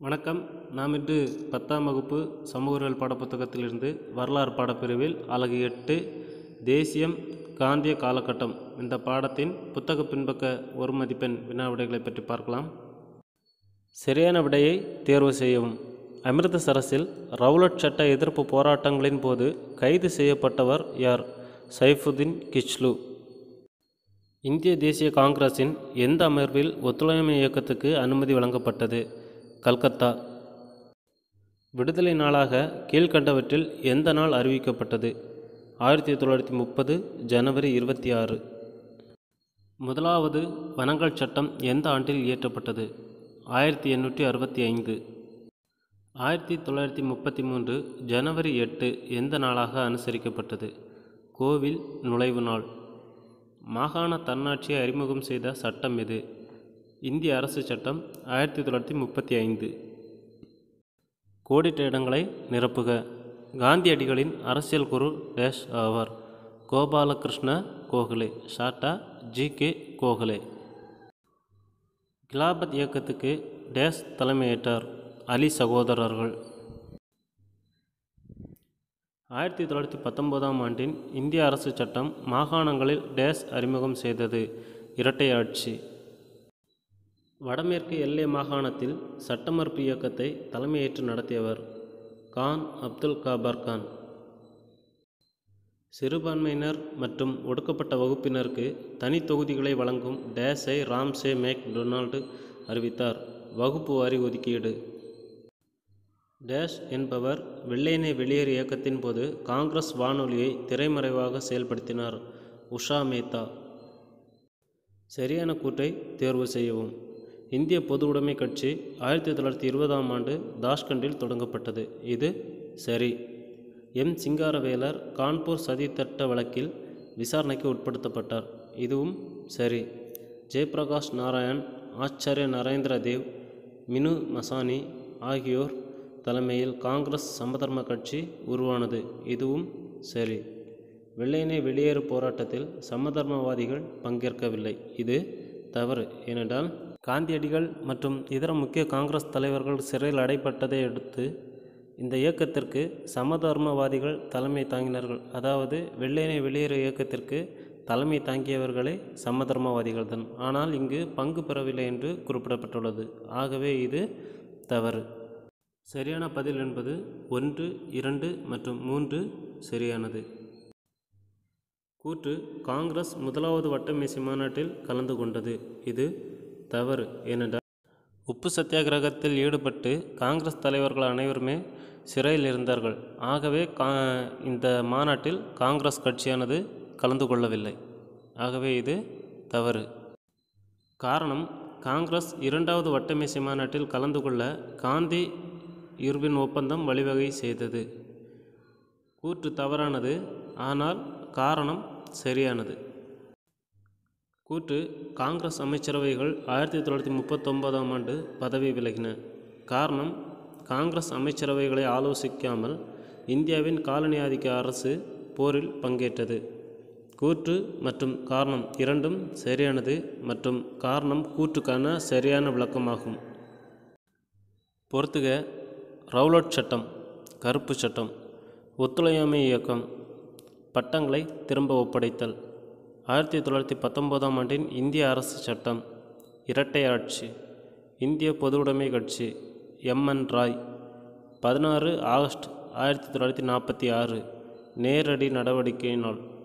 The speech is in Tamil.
வணக்கம் நாம் இன்று பத்தாம் வகுப்பு சமூக அறிவியல் பாடப்புத்தகத்திலிருந்து வரலாறு பாடப்பிரிவில் அலகு எட்டு தேசியம் காந்திய காலகட்டம் இந்த பாடத்தின் புத்தக பின்பக்க ஒரு மதிப்பெண் வினா விடைகளை பற்றி பார்க்கலாம் சரியான விடையை தேர்வு செய்யவும் அமிர்தசரஸில் ரவுலட் சட்ட எதிர்ப்பு போராட்டங்களின் போது கைது செய்யப்பட்டவர் யார் சைஃபுதீன் கிச்லு இந்திய தேசிய காங்கிரஸின் எந்த அமர்வில் ஒத்துழையாமை இயக்கத்துக்கு அனுமதி வழங்கப்பட்டது கல்கத்தா விடுதலை நாளாக கீழ்கண்டவற்றில் எந்த நாள் அறிவிக்கப்பட்டது ஆயிரத்தி தொள்ளாயிரத்தி முப்பது ஜனவரி இருபத்தி ஆறு முதலாவது வனங்கள் சட்டம் எந்த ஆண்டில் இயற்றப்பட்டது ஆயிரத்தி எண்ணூற்றி அறுபத்தி ஐந்து ஆயிரத்தி தொள்ளாயிரத்தி முப்பத்தி மூன்று ஜனவரி எட்டு எந்த நாளாக அனுசரிக்கப்பட்டது கோவில் நுழைவு நாள் மாகாண தன்னாட்சியை அறிமுகம் செய்த சட்டம் எது இந்திய அரசு சட்டம் ஆயிரத்தி தொள்ளாயிரத்தி முப்பத்தி ஐந்து கோடிட்ட இடங்களை நிரப்புக காந்தியடிகளின் அரசியல் குரு டேஷ் ஆவார் கோபாலகிருஷ்ண கோகலே ஷாட்டா ஜி கே கோகலே கிலாபத் இயக்கத்துக்கு டேஷ் தலைமையேற்றார் அலி சகோதரர்கள் ஆயிரத்தி தொள்ளாயிரத்தி பத்தொன்பதாம் ஆண்டின் இந்திய அரசு சட்டம் மாகாணங்களில் டேஸ் அறிமுகம் செய்தது இரட்டை ஆட்சி வடமேற்கு எல்லை மாகாணத்தில் சட்டமறுப்பு இயக்கத்தை தலைமையேற்று நடத்தியவர் கான் அப்துல் காபர் கான் சிறுபான்மையினர் மற்றும் ஒடுக்கப்பட்ட வகுப்பினருக்கு தனி தொகுதிகளை வழங்கும் டேஸை ராம்சே மேக் டொனால்டு அறிவித்தார் வகுப்பு வாரி ஒதுக்கீடு டேஷ் என்பவர் வெள்ளையனை வெளியேறு இயக்கத்தின் போது காங்கிரஸ் வானொலியை திரைமறைவாக செயல்படுத்தினார் உஷா மேத்தா சரியான கூற்றை தேர்வு செய்யவும் இந்திய பொது உடைமை கட்சி ஆயிரத்தி தொள்ளாயிரத்தி இருபதாம் ஆண்டு தாஷ்கண்டில் தொடங்கப்பட்டது இது சரி எம் சிங்காரவேலர் கான்பூர் சதித்திட்ட வழக்கில் விசாரணைக்கு உட்படுத்தப்பட்டார் இதுவும் சரி ஜெயபிரகாஷ் நாராயண் ஆச்சாரிய நரேந்திர தேவ் மினு மசானி ஆகியோர் தலைமையில் காங்கிரஸ் சமதர்ம கட்சி உருவானது இதுவும் சரி வெள்ளையனை வெளியேறு போராட்டத்தில் சமதர்மவாதிகள் பங்கேற்கவில்லை இது தவறு ஏனென்றால் காந்தியடிகள் மற்றும் இதர முக்கிய காங்கிரஸ் தலைவர்கள் சிறையில் அடைப்பட்டதை அடுத்து இந்த இயக்கத்திற்கு சமதர்மவாதிகள் தலைமை தாங்கினார்கள் அதாவது வெள்ளையனை வெளியேறு இயக்கத்திற்கு தலைமை தாங்கியவர்களே சமதர்மவாதிகள் தான் ஆனால் இங்கு பங்கு பெறவில்லை என்று குறிப்பிடப்பட்டுள்ளது ஆகவே இது தவறு சரியான பதில் என்பது ஒன்று இரண்டு மற்றும் மூன்று சரியானது கூற்று காங்கிரஸ் முதலாவது வட்டமேசை மாநாட்டில் கலந்து கொண்டது இது தவறு ஏனென்றால் உப்பு சத்தியாகிரகத்தில் ஈடுபட்டு காங்கிரஸ் தலைவர்கள் அனைவருமே சிறையில் இருந்தார்கள் ஆகவே கா இந்த மாநாட்டில் காங்கிரஸ் கட்சியானது கலந்து கொள்ளவில்லை ஆகவே இது தவறு காரணம் காங்கிரஸ் இரண்டாவது வட்டமேசை மாநாட்டில் கலந்து கொள்ள காந்தி இர்வின் ஒப்பந்தம் வழிவகை செய்தது கூற்று தவறானது ஆனால் காரணம் சரியானது கூற்று காங்கிரஸ் அமைச்சரவைகள் ஆயிரத்தி தொள்ளாயிரத்தி முப்பத்தொன்பதாம் ஆண்டு பதவி விலகின காரணம் காங்கிரஸ் அமைச்சரவைகளை ஆலோசிக்காமல் இந்தியாவின் காலனி ஆதிக்க அரசு போரில் பங்கேற்றது கூற்று மற்றும் காரணம் இரண்டும் சரியானது மற்றும் காரணம் கூற்றுக்கான சரியான விளக்கமாகும் பொறுத்துக ரவுலட் சட்டம் கருப்பு சட்டம் ஒத்துழையாமை இயக்கம் பட்டங்களை திரும்ப ஒப்படைத்தல் ஆயிரத்தி தொள்ளாயிரத்தி பத்தொம்போதாம் ஆண்டின் இந்திய அரசு சட்டம் இரட்டை ஆட்சி இந்திய பொதுவுடைமை கட்சி எம்என் ராய் பதினாறு ஆகஸ்ட் ஆயிரத்தி தொள்ளாயிரத்தி நாற்பத்தி ஆறு நேரடி நடவடிக்கை நாள்